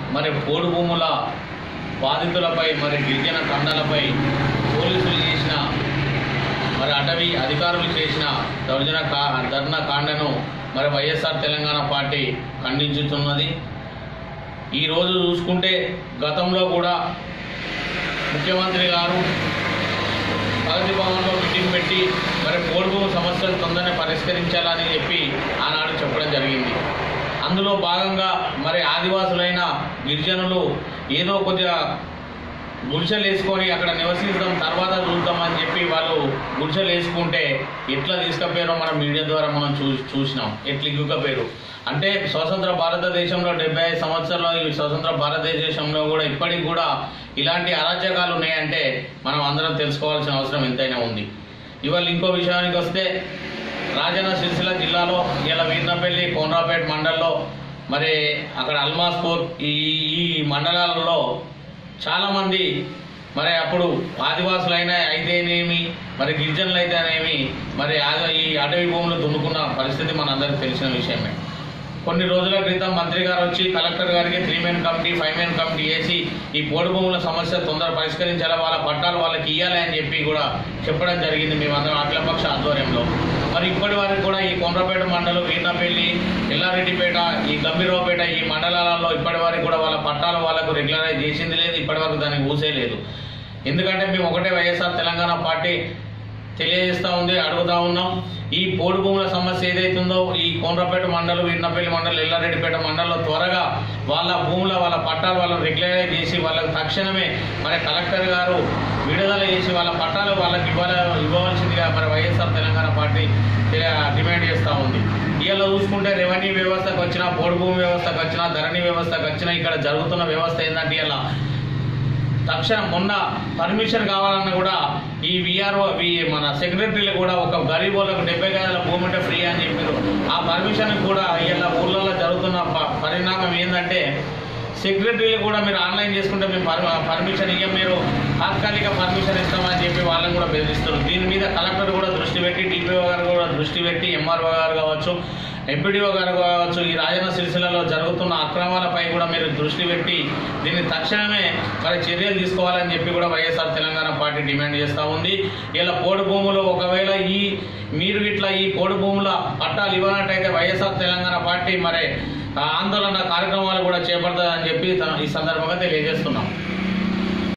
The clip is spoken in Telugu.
మరి పోడు భూముల బాధితులపై మరి గిరిజన తండాలపై పోలీసులు చేసిన మరి అటవీ అధికారులు చేసిన దౌర్జన కా ధర్నా కాండను మరి వైఎస్ఆర్ తెలంగాణ పార్టీ ఖండించుతున్నది ఈరోజు చూసుకుంటే గతంలో కూడా ముఖ్యమంత్రి గారు ప్రగతి భవన్లో మీటింగ్ పెట్టి మరి పోడుగు సమస్యలు తొందరనే పరిష్కరించాలని చెప్పి ఆనాడు చెప్పడం జరిగింది అందులో భాగంగా మరి ఆదివాసులైన గిరిజనులు ఏదో కొద్దిగా గుడిసెలు వేసుకొని అక్కడ నివసిస్తాం తర్వాత చూద్దామని చెప్పి వాళ్ళు గుడిసెలు వేసుకుంటే ఎట్లా తీసుకపోయారో మనం మీడియా ద్వారా మనం చూ చూసినాం ఎట్లా ఇగ్గుకపోయారు అంటే స్వతంత్ర భారతదేశంలో డెబ్బై ఐదు సంవత్సరాలు ఈ స్వతంత్ర భారతదేశంలో కూడా ఇప్పటికి కూడా ఇలాంటి అరాచకాలు ఉన్నాయంటే మనం అందరం తెలుసుకోవాల్సిన అవసరం ఎంతైనా ఉంది ఇవాళ ఇంకో విషయానికి వస్తే రాజన్న సిరిసిల్ల జిల్లాలో ఇలా వీర్నపల్లి కోనరాపేట మండల్లో మరి అక్కడ అల్మాస్పూర్ ఈ ఈ మండలాలలో చాలామంది మరి అప్పుడు ఆదివాసులైనా అయితేనేమి మరి గిరిజనులు అయితేనేమి మరి ఆ- ఈ అటవీ భూములు దున్నుకున్న పరిస్థితి మనందరికీ తెలిసిన విషయమే కొన్ని రోజుల క్రితం మంత్రి గారు వచ్చి కలెక్టర్ గారికి three men committee five men committee వేసి ఈ పోడు భూముల సమస్య తొందర పరిష్కరించాలి వాళ్ళ పట్టాలు వాళ్ళకి ఇవ్వాలి అని చెప్పి కూడా చెప్పడం జరిగింది మేమందరం అఖిలపక్ష ఆధ్వర్యంలో మరి ఇప్పటి వరకు కూడా ఈ కొండ్రపేట మండలం వీర్నపల్లి ఎల్లారెడ్డిపేట ఈ గంభీరావుపేట ఈ మండలాలలో ఇప్పటి వరకు కూడా వాళ్ళ పట్టాలు వాళ్ళకు రెగ్యులరైజ్ చేసింది లేదు ఇప్పటి వరకు దానికి ఊసే లేదు ఎందుకంటే మేము ఒకటే వైఎస్ఆర్ తెలంగాణ పార్టీ తెలియజేస్తా ఉంది అడుగుతా ఉన్నాం ఈ పోడు భూముల సమస్య ఏదైతుందో ఈ కోనరాపేట మండలం వీర్నపల్లి మండలం ఎల్లారెడ్డిపేట మండలంలో త్వరగా వాళ్ళ భూముల వాళ్ళ పట్టాలు వాళ్ళని రెగ్యులరైజ్ చేసి వాళ్ళకి తక్షణమే మరి కలెక్టర్ గారు విడుదల చేసి వాళ్ళ పట్టాలు వాళ్ళకి ఇవ్వాల ఇవ్వవలసిందిగా మరి వైఎస్ఆర్ తెలంగాణ పార్టీ తెలి- డిమాండ్ చేస్తూ ఉంది ఇవాళ చూసుకుంటే రెవెన్యూ వ్యవస్థకు వచ్చినా పోడు భూమి వ్యవస్థకు వచ్చినా ధరణి వ్యవస్థకు వచ్చినా ఇక్కడ జరుగుతున్న వ్యవస్థ ఏంటంటే ఇలా తక్షణం మొన్న పర్మిషన్ కావాలన్నా కూడా ఈ విఆర్ఓ మన సెక్రటరీలు కూడా ఒక గరీబ్ వాళ్ళకు డెబ్బై గదాల భూమి ఉంటే ఫ్రీ అని చెప్పారు ఆ పర్మిషన్ కూడా ఇలా ఊళ్ళలో జరుగుతున్న ప- పరిణామం ఏంటంటే సెక్రటరీలు కూడా మీరు ఆన్లైన్ చేసుకుంటే మేము పర్ పర్మిషన్ ఇయ్యం మీరు తాత్కాలిక పర్మిషన్ ఇస్తామని చెప్పి వాళ్ళని కూడా బెదిరిస్తారు దీని మీద కలెక్టర్ కూడా దృష్టి పెట్టి డిపిఓ గారు కూడా దృష్టి పెట్టి ఎంఆర్ఓ గారు కావచ్చు ఎంపీడీఓ గారు కావచ్చు ఈ రాజన్న సిరిసిల్లలో జరుగుతున్న అక్రమాలపై కూడా మీరు దృష్టి పెట్టి దీన్ని తక్షణమే మరి చర్యలు తీసుకోవాలని చెప్పి కూడా వైఎస్ఆర్ తెలంగాణ పార్టీ డిమాండ్ చేస్తూ ఉంది ఇలా పోడు భూములు ఒకవేళ ఈ మీరు ఇట్లా ఈ పోడు భూముల పట్టాలు ఇవ్వనట్టయితే వైఎస్ఆర్ తెలంగాణ పార్టీ మరి ఆ ఆందోళన కార్యక్రమాలు కూడా చేపడుతుందని చెప్పి ఈ సందర్భంగా తెలియజేస్తున్నాం